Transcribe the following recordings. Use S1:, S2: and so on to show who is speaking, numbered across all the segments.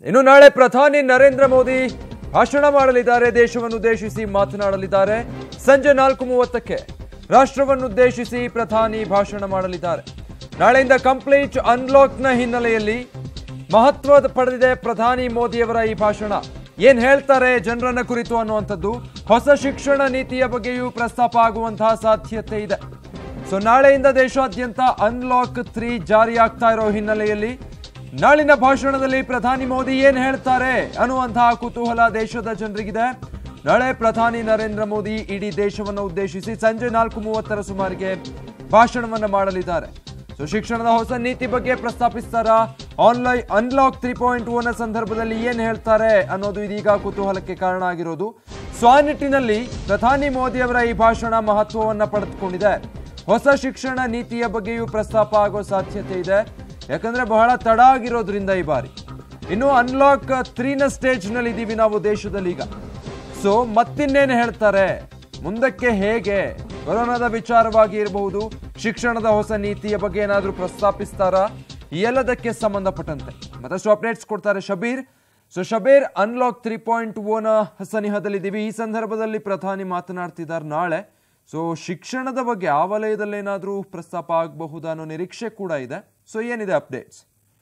S1: ಇನ್ನು ನಾಳೆ ಪ್ರಧಾನಿ ನರೇಂದ್ರ ಮೋದಿ ಭಾಷಣ ಮಾಡಲಿದ್ದಾರೆ ದೇಶವನ್ನುದ್ದೇಶಿಸಿ ಮಾತನಾಡಲಿದ್ದಾರೆ ಸಂಜೆ ನಾಲ್ಕು ಮೂವತ್ತಕ್ಕೆ ರಾಷ್ಟ್ರವನ್ನುದ್ದೇಶಿಸಿ ಪ್ರಧಾನಿ ಭಾಷಣ ಮಾಡಲಿದ್ದಾರೆ ನಾಳೆಯಿಂದ ಕಂಪ್ಲೀಟ್ ಅನ್ಲಾಕ್ನ ಹಿನ್ನೆಲೆಯಲ್ಲಿ ಮಹತ್ವ ಪಡೆದಿದೆ ಪ್ರಧಾನಿ ಮೋದಿಯವರ ಈ ಭಾಷಣ ಏನ್ ಹೇಳ್ತಾರೆ ಜನರನ್ನ ಕುರಿತು ಅನ್ನುವಂಥದ್ದು ಹೊಸ ಶಿಕ್ಷಣ ನೀತಿಯ ಬಗ್ಗೆಯೂ ಪ್ರಸ್ತಾಪ ಆಗುವಂತಹ ಸಾಧ್ಯತೆ ಇದೆ ಸೊ ನಾಳೆಯಿಂದ ದೇಶಾದ್ಯಂತ ಅನ್ಲಾಕ್ ತ್ರೀ ಜಾರಿ ಆಗ್ತಾ ಇರೋ ಹಿನ್ನೆಲೆಯಲ್ಲಿ ನಾಳಿನ ಭಾಷಣದಲ್ಲಿ ಪ್ರಧಾನಿ ಮೋದಿ ಏನ್ ಹೇಳ್ತಾರೆ ಅನ್ನುವಂತಹ ಕುತೂಹಲ ದೇಶದ ಜನರಿಗಿದೆ ನಾಳೆ ಪ್ರಧಾನಿ ನರೇಂದ್ರ ಮೋದಿ ಇಡೀ ದೇಶವನ್ನು ಉದ್ದೇಶಿಸಿ ಸಂಜೆ ನಾಲ್ಕು ಮೂವತ್ತರ ಸುಮಾರಿಗೆ ಭಾಷಣವನ್ನ ಮಾಡಲಿದ್ದಾರೆ ಸೊ ಶಿಕ್ಷಣದ ಹೊಸ ನೀತಿ ಬಗ್ಗೆ ಪ್ರಸ್ತಾಪಿಸ್ತಾರ ಆನ್ಲೈನ್ ಅನ್ಲಾಕ್ ತ್ರೀ ಪಾಯಿಂಟ್ ಓನ ಸಂದರ್ಭದಲ್ಲಿ ಏನ್ ಹೇಳ್ತಾರೆ ಅನ್ನೋದು ಇದೀಗ ಕುತೂಹಲಕ್ಕೆ ಕಾರಣ ಆಗಿರೋದು ಸೊ ಆ ನಿಟ್ಟಿನಲ್ಲಿ ಪ್ರಧಾನಿ ಮೋದಿ ಅವರ ಈ ಭಾಷಣ ಮಹತ್ವವನ್ನ ಪಡೆದುಕೊಂಡಿದೆ ಹೊಸ ಶಿಕ್ಷಣ ನೀತಿಯ ಬಗ್ಗೆಯೂ ಪ್ರಸ್ತಾಪ ಆಗೋ ಸಾಧ್ಯತೆ ಇದೆ ಯಾಕಂದ್ರೆ ಬಹಳ ತಡ ಆಗಿರೋದ್ರಿಂದ ಈ ಬಾರಿ ಇನ್ನು ಅನ್ಲಾಕ್ ತ್ರೀನ ಸ್ಟೇಜ್ ನಲ್ಲಿ ಇದೀವಿ ನಾವು ದೇಶದಲ್ಲಿ ಈಗ ಸೊ ಮತ್ತಿನ್ನೇನು ಹೇಳ್ತಾರೆ ಮುಂದಕ್ಕೆ ಹೇಗೆ ಕೊರೋನಾದ ವಿಚಾರವಾಗಿ ಇರಬಹುದು ಶಿಕ್ಷಣದ ಹೊಸ ನೀತಿಯ ಬಗ್ಗೆ ಏನಾದರೂ ಪ್ರಸ್ತಾಪಿಸ್ತಾರಾ ಈ ಎಲ್ಲದಕ್ಕೆ ಸಂಬಂಧಪಟ್ಟಂತೆ ಮತ್ತಷ್ಟು ಅಪ್ಡೇಟ್ಸ್ ಕೊಡ್ತಾರೆ Shabeer so Shabeer unlock three point ಓನ ಸನಿಹದಲ್ಲಿದ್ದೀವಿ ಈ ಸಂದರ್ಭದಲ್ಲಿ ಪ್ರಧಾನಿ ಮಾತನಾಡ್ತಿದ್ದಾರೆ ನಾಳೆ ಸೊ ಶಿಕ್ಷಣದ ಬಗ್ಗೆ ಆ ವಲಯದಲ್ಲಿ ಏನಾದರೂ ಪ್ರಸ್ತಾಪ ಆಗಬಹುದಾ ಅನ್ನೋ ನಿರೀಕ್ಷೆ ಕೂಡ ಇದೆ ಸೊ ಏನಿದೆ ಅಪ್ಡೇಟ್ಸ್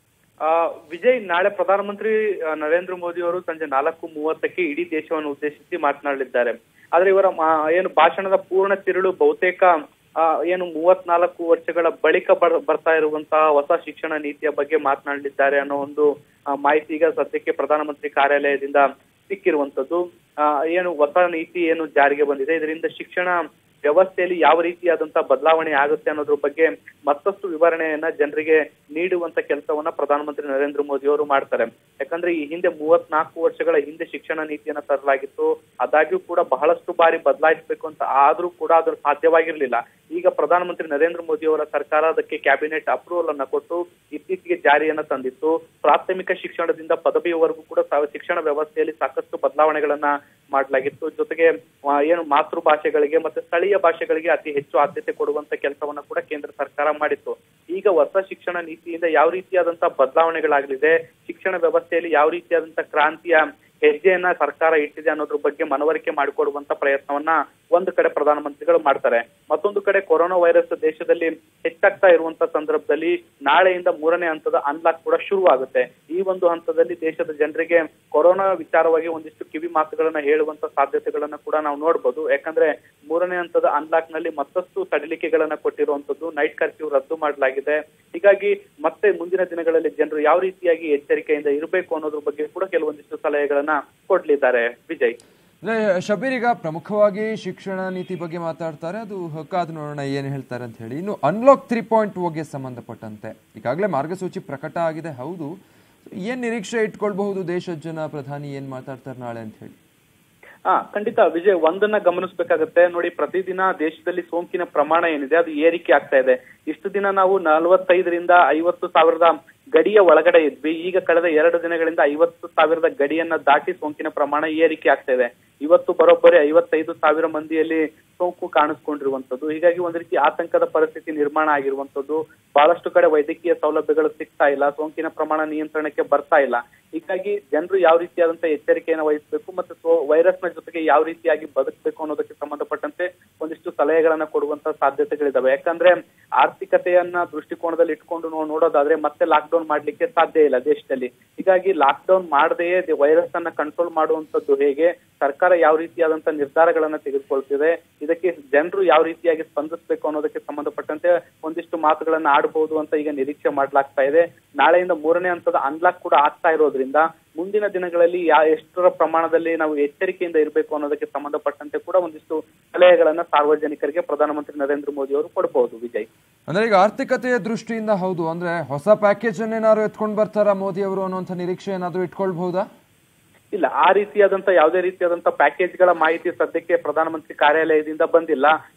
S2: ಆ, ವಿಜಯ್ ನಾಳೆ ಪ್ರಧಾನಮಂತ್ರಿ ಆ, ನರೇಂದ್ರ ಮೋದಿ ಅವರು ಸಂಜೆ ನಾಲ್ಕು ಮೂವತ್ತಕ್ಕೆ ಇಡೀ ದೇಶವನ್ನು ಉದ್ದೇಶಿಸಿ ಮಾತನಾಡಲಿದ್ದಾರೆ ಆದ್ರೆ ಇವರ ಮಾ- ಏನು ಭಾಷಣದ ಪೂರ್ಣ ತಿರುಳು ಬಹುತೇಕ ಆ, ಏನು ಮೂವತ್ನಾಲ್ಕು ವರ್ಷಗಳ ಬಳಿಕ ಬರ್- ಬರ್ತಾ ಇರುವಂತಹ ಹೊಸ ಶಿಕ್ಷಣ ನೀತಿಯ ಬಗ್ಗೆ ಮಾತನಾಡಲಿದ್ದಾರೆ ಅನ್ನೋ ಒಂದು ಆ, ಮಾಹಿತಿ ಈಗ ಸದ್ಯಕ್ಕೆ ಪ್ರಧಾನಮಂತ್ರಿ ಕಾರ್ಯಾಲಯದಿಂದ ಸಿಕ್ಕಿರುವಂತದ್ದು ಆ, ಏನು ಹೊಸ ನೀತಿ ಏನು ಜಾರಿಗೆ ಬಂದಿದೆ ಇದರಿಂದ ಶಿಕ್ಷಣ ವ್ಯವಸ್ಥೆಯಲ್ಲಿ ಯಾವ ರೀತಿಯಾದಂತಹ ಬದಲಾವಣೆ ಆಗುತ್ತೆ ಅನ್ನೋದ್ರ ಬಗ್ಗೆ ಮತ್ತಷ್ಟು ವಿವರಣೆಯನ್ನ ಜನರಿಗೆ ನೀಡುವಂತ ಕೆಲಸವನ್ನ ಪ್ರಧಾನಮಂತ್ರಿ ನರೇಂದ್ರ ಮೋದಿ ಅವರು ಮಾಡ್ತಾರೆ ಯಾಕಂದ್ರೆ ಈ ಹಿಂದೆ ಮೂವತ್ನಾಲ್ಕು ವರ್ಷಗಳ ಹಿಂದೆ ಶಿಕ್ಷಣ ನೀತಿಯನ್ನ ತರಲಾಗಿತ್ತು ಆದಾಗ್ಯೂ ಕೂಡ ಬಹಳಷ್ಟು ಬಾರಿ ಬದಲಾಯಿಸಬೇಕು ಅಂತ ಆದ್ರೂ ಕೂಡ ಅದು ಸಾಧ್ಯವಾಗಿರ್ಲಿಲ್ಲ ಈಗ ಪ್ರಧಾನಮಂತ್ರಿ ನರೇಂದ್ರ ಮೋದಿ ಅವರ ಸರ್ಕಾರ ಅದಕ್ಕೆ ಕ್ಯಾಬಿನೆಟ್ ಅಪ್ರೂವಲ್ ಅನ್ನ ಕೊಟ್ಟು ಇತ್ತೀಚೆಗೆ ಜಾರಿಯನ್ನ ತಂದಿತ್ತು ಪ್ರಾಥಮಿಕ ಶಿಕ್ಷಣದಿಂದ ಪದವಿಯವರೆಗೂ ಕೂಡ ಸಾ- ಶಿಕ್ಷಣ ವ್ಯವಸ್ಥೆಯಲ್ಲಿ ಸಾಕಷ್ಟು ಬದಲಾವಣೆಗಳನ್ನ ಮಾಡಲಾಗಿತ್ತು ಜೊತೆಗೆ ಆ, ಏನು ಮಾತೃ ಭಾಷೆಗಳಿಗೆ ಮತ್ತೆ ಸ್ಥಳೀಯ ಭಾಷೆಗಳಿಗೆ ಅತಿ ಹೆಚ್ಚು ಆದ್ಯತೆ ಕೊಡುವಂತ ಕೆಲಸವನ್ನ ಕೂಡ ಕೇಂದ್ರ ಸರ್ಕಾರ ಮಾಡಿತ್ತು ಈಗ ಹೊಸ ಶಿಕ್ಷಣ ನೀತಿಯಿಂದ ಯಾವ ರೀತಿಯಾದಂತಹ ಬದಲಾವಣೆಗಳಾಗಲಿದೆ ಶಿಕ್ಷಣ ವ್ಯವಸ್ಥೆಯಲ್ಲಿ ಯಾವ ರೀತಿಯಾದಂತಹ ಕ್ರಾಂತಿಯ ಹೆಜ್ಜೆಯನ್ನ ಸರ್ಕಾರ ಇಟ್ಟಿದೆ ಅನ್ನೋದ್ರ ಬಗ್ಗೆ ಮನವರಿಕೆ ಮಾಡಿಕೊಡುವಂತ ಪ್ರಯತ್ನವನ್ನ ಒಂದು ಕಡೆ ಪ್ರಧಾನಮಂತ್ರಿಗಳು ಮಾಡ್ತಾರೆ ಮತ್ತೊಂದು ಕಡೆ ಕೊರೋನಾ ವೈರಸ್ ದೇಶದಲ್ಲಿ ಹೆಚ್ಚಾಗ್ತಾ ಇರುವಂತ ಸಂದರ್ಭದಲ್ಲಿ ನಾಳೆಯಿಂದ ಮೂರನೇ ಹಂತದ ಅನ್ಲಾಕ್ ಕೂಡ ಶುರುವಾಗುತ್ತೆ ಈ ಒಂದು ಹಂತದಲ್ಲಿ ದೇಶದ ಜನರಿಗೆ ಕೊರೋನಾ ವಿಚಾರವಾಗಿ ಒಂದಿಷ್ಟು ಕಿವಿ ಮಾತುಗಳನ್ನ ಹೇಳುವಂತ ಸಾಧ್ಯತೆಗಳನ್ನ ಕೂಡ ನಾವು ನೋಡ್ಬೋದು ಯಾಕಂದ್ರೆ ಮೂರನೇ ಹಂತದ ಅನ್ಲಾಕ್ ನಲ್ಲಿ ಮತ್ತಷ್ಟು ಸಡಿಲಿಕೆಗಳನ್ನ ಕೊಟ್ಟಿರುವಂತದ್ದು ನೈಟ್ ಕರ್ಫ್ಯೂ ರದ್ದು ಮಾಡಲಾಗಿದೆ ಹೀಗಾಗಿ ಮತ್ತೆ ಮುಂದಿನ ದಿನಗಳಲ್ಲಿ ಜನರು ಯಾವ ರೀತಿಯಾಗಿ ಎಚ್ಚರಿಕೆಯಿಂದ ಇರಬೇಕು ಅನ್ನೋದ್ರ ಬಗ್ಗೆ ಕೂಡ ಕೆಲವೊಂದಿಷ್ಟು ಸಲಹೆಗಳನ್ನ ಕೊಡ್ಲಿದ್ದಾರೆ ವಿಜಯ್
S1: ಅಂದ್ರೆ ಶಬೀರ್ ಈಗ ಪ್ರಮುಖವಾಗಿ ಶಿಕ್ಷಣ ನೀತಿ ಬಗ್ಗೆ ಮಾತಾಡ್ತಾರೆ ಅದು ಕಾದು ನೋಡೋಣ ಏನ್ ಹೇಳ್ತಾರೆ ಅಂತ ಹೇಳಿ ಇನ್ನು ಅನ್ಲಾಕ್ ತ್ರೀ ಪಾಯಿಂಟ್ ಓಗೆ ಸಂಬಂಧಪಟ್ಟಂತೆ ಈಗಾಗಲೇ ಮಾರ್ಗಸೂಚಿ ಪ್ರಕಟ ಆಗಿದೆ ಹೌದು ಏನ್ ನಿರೀಕ್ಷೆ ಇಟ್ಕೊಳ್ಬಹುದು ದೇಶದ ಜನ ಪ್ರಧಾನಿ ಏನ್ ಮಾತಾಡ್ತಾರೆ ನಾಳೆ ಅಂತ ಹೇಳಿ
S2: ಹಾ ಖಂಡಿತ ವಿಜಯ್ ಒಂದನ್ನ ಗಮನಿಸಬೇಕಾಗತ್ತೆ ನೋಡಿ ಪ್ರತಿದಿನ ದೇಶದಲ್ಲಿ ಸೋಂಕಿನ ಪ್ರಮಾಣ ಏನಿದೆ ಅದು ಏರಿಕೆ ಆಗ್ತಾ ಇದೆ ಇಷ್ಟು ದಿನ ನಾವು ನಲವತ್ತೈದರಿಂದ ಐವತ್ತು ಸಾವಿರದ ಗಡಿಯ ಒಳಗಡೆ ಇದ್ವಿ ಈಗ ಕಳೆದ ಎರಡು ದಿನಗಳಿಂದ ಐವತ್ತು ಸಾವಿರದ ಗಡಿಯನ್ನ ದಾಟಿ ಸೋಂಕಿನ ಪ್ರಮಾಣ ಏರಿಕೆ ಆಗ್ತಾ ಇದೆ ಇವತ್ತು ಬರೋಬ್ಬರಿ ಐವತ್ತೈದು ಸಾವಿರ ಮಂದಿಯಲ್ಲಿ ಸೋಂಕು ಕಾಣಿಸ್ಕೊಂಡಿರುವಂತದ್ದು ಹೀಗಾಗಿ ಒಂದ್ ರೀತಿ ಆತಂಕದ ಪರಿಸ್ಥಿತಿ ನಿರ್ಮಾಣ ಆಗಿರುವಂತದ್ದು ಬಹಳಷ್ಟು ಕಡೆ ವೈದ್ಯಕೀಯ ಸೌಲಭ್ಯಗಳು ಸಿಗ್ತಾ ಇಲ್ಲ ಸೋಂಕಿನ ಪ್ರಮಾಣ ನಿಯಂತ್ರಣಕ್ಕೆ ಬರ್ತಾ ಇಲ್ಲ ಹೀಗಾಗಿ ಜನರು ಯಾವ ರೀತಿಯಾದಂತ ಎಚ್ಚರಿಕೆಯನ್ನು ವಹಿಸಬೇಕು ಮತ್ತು ಸೋ- ವೈರಸ್ನ ಜೊತೆಗೆ ಯಾವ ರೀತಿಯಾಗಿ ಬದುಕಬೇಕು ಅನ್ನೋದಕ್ಕೆ ಸಂಬಂಧಪಟ್ಟಂತೆ ಒಂದಿಷ್ಟು ಸಲಹೆಗಳನ್ನ ಕೊಡುವಂತ ಸಾಧ್ಯತೆಗಳಿದಾವೆ ಯಾಕಂದ್ರೆ ಆರ್ಥಿಕತೆಯನ್ನ ದೃಷ್ಟಿಕೋನದಲ್ಲಿ ಇಟ್ಕೊಂಡು ನಾವು ನೋಡೋದಾದ್ರೆ ಮತ್ತೆ ಲಾಕ್ಡೌನ್ ಮಾಡ್ಲಿಕ್ಕೆ ಸಾಧ್ಯ ಇಲ್ಲ ದೇಶದಲ್ಲಿ ಹೀಗಾಗಿ ಲಾಕ್ಡೌನ್ ಮಾಡದೆಯೇ ವೈರಸ್ ಅನ್ನ ಕಂಟ್ರೋಲ್ ಮಾಡುವಂತದ್ದು ಹೇಗೆ ಸರ್ಕಾರ ಯಾವ ರೀತಿಯಾದಂತ ನಿರ್ಧಾರಗಳನ್ನ ತೆಗೆದುಕೊಳ್ತಿದೆ ಇದಕ್ಕೆ ಜನರು ಯಾವ ರೀತಿಯಾಗಿ ಸ್ಪಂದಿಸಬೇಕು ಅನ್ನೋದಕ್ಕೆ ಸಂಬಂಧಪಟ್ಟಂತೆ ಒಂದಿಷ್ಟು ಮಾತುಗಳನ್ನ ಆಡಬಹುದು ಅಂತ ಈಗ ನಿರೀಕ್ಷೆ ಮಾಡ್ಲಾಗ್ತಾ ಇದೆ ನಾಳೆಯಿಂದ ಮೂರನೇ ಹಂತದ ಅನ್ಲಾಕ್ ಕೂಡ ಆಗ್ತಾ ಇರೋದ್ರಿಂದ ಮುಂದಿನ ದಿನಗಳಲ್ಲಿ ಯಾ ಎಷ್ಟರ ಪ್ರಮಾಣದಲ್ಲಿ ನಾವು ಎಚ್ಚರಿಕೆಯಿಂದ ಇರಬೇಕು ಅನ್ನೋದಕ್ಕೆ ಸಂಬಂಧಪಟ್ಟಂತೆ ಕೂಡ ಒಂದಿಷ್ಟು ಸಲಹೆಗಳನ್ನ ಸಾರ್ವಜನಿಕರಿಗೆ ಪ್ರಧಾನಮಂತ್ರಿ ನರೇಂದ್ರ ಮೋದಿ ಅವರು ಕೊಡಬಹುದು ವಿಜಯ್
S1: ಅಂದ್ರೆ ಈಗ ಆರ್ಥಿಕತೆಯ ದೃಷ್ಟಿಯಿಂದ ಹೌದು ಅಂದ್ರೆ ಹೊಸ ಪ್ಯಾಕೇಜ್ ಅನ್ನೇನಾದ್ರು ಎತ್ಕೊಂಡು ಬರ್ತಾರಾ ಮೋದಿ ಅವರು ಅನ್ನುವಂಥ ನಿರೀಕ್ಷೆ ಏನಾದ್ರು ಇಟ್ಕೊಳ್ಬಹುದಾ
S2: ಇಲ್ಲ ಆ ರೀತಿಯಾದಂತ ಯಾವುದೇ ರೀತಿಯಾದಂತ ಪ್ಯಾಕೇಜ್ ಗಳ ಮಾಹಿತಿ ಸದ್ಯಕ್ಕೆ ಪ್ರಧಾನಮಂತ್ರಿ ಕಾರ್ಯಾಲಯದಿಂದ ಬಂದಿಲ್ಲ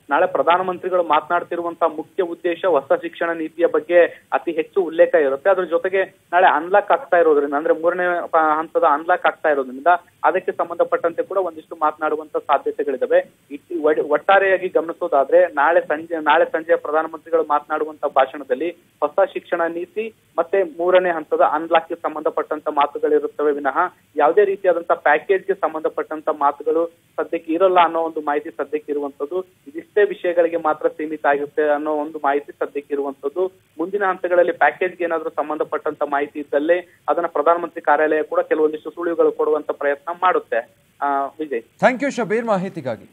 S2: ನಾಳೆ ಪ್ರಧಾನಮಂತ್ರಿಗಳು ಮಾತನಾಡ್ತಿರುವಂತಹ ಮುಖ್ಯ ಉದ್ದೇಶ ಹೊಸ ಶಿಕ್ಷಣ ನೀತಿಯ ಬಗ್ಗೆ ಅತಿ ಹೆಚ್ಚು ಉಲ್ಲೇಖ ಇರುತ್ತೆ ಅದ್ರ ಜೊತೆಗೆ ನಾಳೆ ಅನ್ಲಾಕ್ ಆಗ್ತಾ ಇರೋದ್ರಿಂದ ಅಂದ್ರೆ ಮೂರನೇ ಪ- ಹಂತದ ಅನ್ಲಾಕ್ ಆಗ್ತಾ ಇರೋದ್ರಿಂದ ಅದಕ್ಕೆ ಸಂಬಂಧಪಟ್ಟಂತೆ ಕೂಡ ಒಂದಿಷ್ಟು ಮಾತನಾಡುವಂತ ಸಾಧ್ಯತೆಗಳಿದಾವೆ ಇಟ್- ಒಡ್- ಒಟ್ಟಾರೆಯಾಗಿ ಗಮನಿಸೋದಾದ್ರೆ ನಾಳೆ ಸಂಜೆ ನಾಳೆ ಸಂಜೆ ಪ್ರಧಾನಮಂತ್ರಿಗಳು ಮಾತನಾಡುವಂತ ಭಾಷಣದಲ್ಲಿ ಹೊಸ ಶಿಕ್ಷಣ ನೀತಿ ಮತ್ತೆ ಮೂರನೇ ಹಂತದ ಅನ್ಲಾಕ್ಗೆ ಸಂಬಂಧಪಟ್ಟಂತ ಮಾತುಗಳಿರುತ್ತವೆ ವಿನಃ ಯಾವುದೇ ರೀತಿಯಾದಂತಹ ಪ್ಯಾಕೇಜ್ಗೆ ಸಂಬಂಧಪಟ್ಟಂತ ಮಾತುಗಳು ಸದ್ಯಕ್ಕೆ ಇರಲ್ಲ ಅನ್ನೋ ಒಂದು ಮಾಹಿತಿ ಸದ್ಯಕ್ಕೆ ಇರುವಂತದ್ದು ಇದಿಷ್ಟೇ ವಿಷಯಗಳಿಗೆ ಮಾತ್ರ ಸೀಮಿತ ಆಗಿರುತ್ತೆ ಅನ್ನೋ ಒಂದು ಮಾಹಿತಿ ಸದ್ಯಕ್ಕೆ ಇರುವಂತದ್ದು ಮುಂದಿನ ಹಂತಗಳಲ್ಲಿ ಪ್ಯಾಕೇಜ್ಗೆ ಏನಾದ್ರೂ ಸಂಬಂಧಪಟ್ಟಂತ ಮಾಹಿತಿ ಇದ್ದಲ್ಲೇ ಅದನ್ನ ಪ್ರಧಾನಮಂತ್ರಿ ಕಾರ್ಯಾಲಯ ಕೂಡ ಕೆಲವೊಂದಿಷ್ಟು ಸುಳಿವುಗಳು ಕೊಡುವಂತ ಪ್ರಯತ್ನ ಮಾಡುತ್ತೆ ಆ, ವಿಜಯ್
S1: ಥ್ಯಾಂಕ್ ಯು ಶಬೀರ್ ಮಾಹಿತಿಗಾಗಿ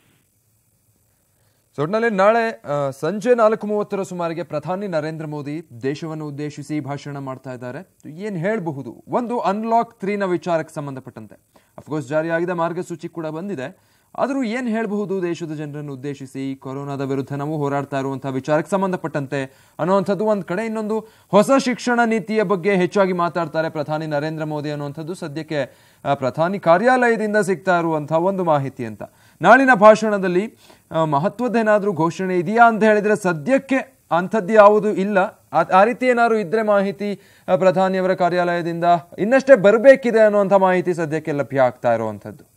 S1: ಸೊ ಒಟ್ನಲ್ಲಿ ನಾಳೆ ಆ, ಸಂಜೆ ನಾಲ್ಕು ಮೂವತ್ತರ ಸುಮಾರಿಗೆ ಪ್ರಧಾನಿ ನರೇಂದ್ರ ಮೋದಿ ದೇಶವನ್ನು ಉದ್ದೇಶಿಸಿ ಭಾಷಣ ಮಾಡ್ತಾ ಇದ್ದಾರೆ ಏನು ಹೇಳಬಹುದು ಒಂದು ಅನ್ಲಾಕ್ ತ್ರೀನ ವಿಚಾರಕ್ಕೆ ಸಂಬಂಧಪಟ್ಟಂತೆ ಅಫ್ಕೋರ್ಸ್ ಜಾರಿಯಾಗಿದ್ದ ಮಾರ್ಗಸೂಚಿ ಕೂಡ ಬಂದಿದೆ ಆದರೂ ಏನು ಹೇಳಬಹುದು ದೇಶದ ಜನರನ್ನು ಉದ್ದೇಶಿಸಿ ಕೊರೋನಾದ ವಿರುದ್ಧ ನಾವು ಹೋರಾಡ್ತಾ ಇರುವಂತಹ ವಿಚಾರಕ್ಕೆ ಸಂಬಂಧಪಟ್ಟಂತೆ ಅನ್ನುವಂಥದ್ದು ಒಂದು ಕಡೆ ಇನ್ನೊಂದು ಹೊಸ ಶಿಕ್ಷಣ ನೀತಿಯ ಬಗ್ಗೆ ಹೆಚ್ಚಾಗಿ ಮಾತಾಡ್ತಾರೆ ಪ್ರಧಾನಿ ನರೇಂದ್ರ ಮೋದಿ ಅನ್ನುವಂಥದ್ದು ಸದ್ಯಕ್ಕೆ ಆ, ಪ್ರಧಾನಿ ಕಾರ್ಯಾಲಯದಿಂದ ಸಿಗ್ತಾ ಇರುವಂತಹ ಒಂದು ಮಾಹಿತಿ ಅಂತ ನಾಳಿನ ಭಾಷಣದಲ್ಲಿ ಆ, ಮಹತ್ವದ್ದೇನಾದ್ರೂ ಘೋಷಣೆ ಇದೆಯಾ ಅಂತ ಹೇಳಿದ್ರೆ ಸದ್ಯಕ್ಕೆ ಅಂಥದ್ದು ಯಾವುದು ಇಲ್ಲ ಆ- ಆ ರೀತಿ ಏನಾದ್ರು ಇದ್ರೆ ಮಾಹಿತಿ ಆ, ಪ್ರಧಾನಿಯವರ ಕಾರ್ಯಾಲಯದಿಂದ ಇನ್ನಷ್ಟೇ ಬರಬೇಕಿದೆ ಅನ್ನುವಂಥ ಮಾಹಿತಿ ಸದ್ಯಕ್ಕೆ ಲಭ್ಯ ಆಗ್ತಾ ಇರುವಂಥದ್ದು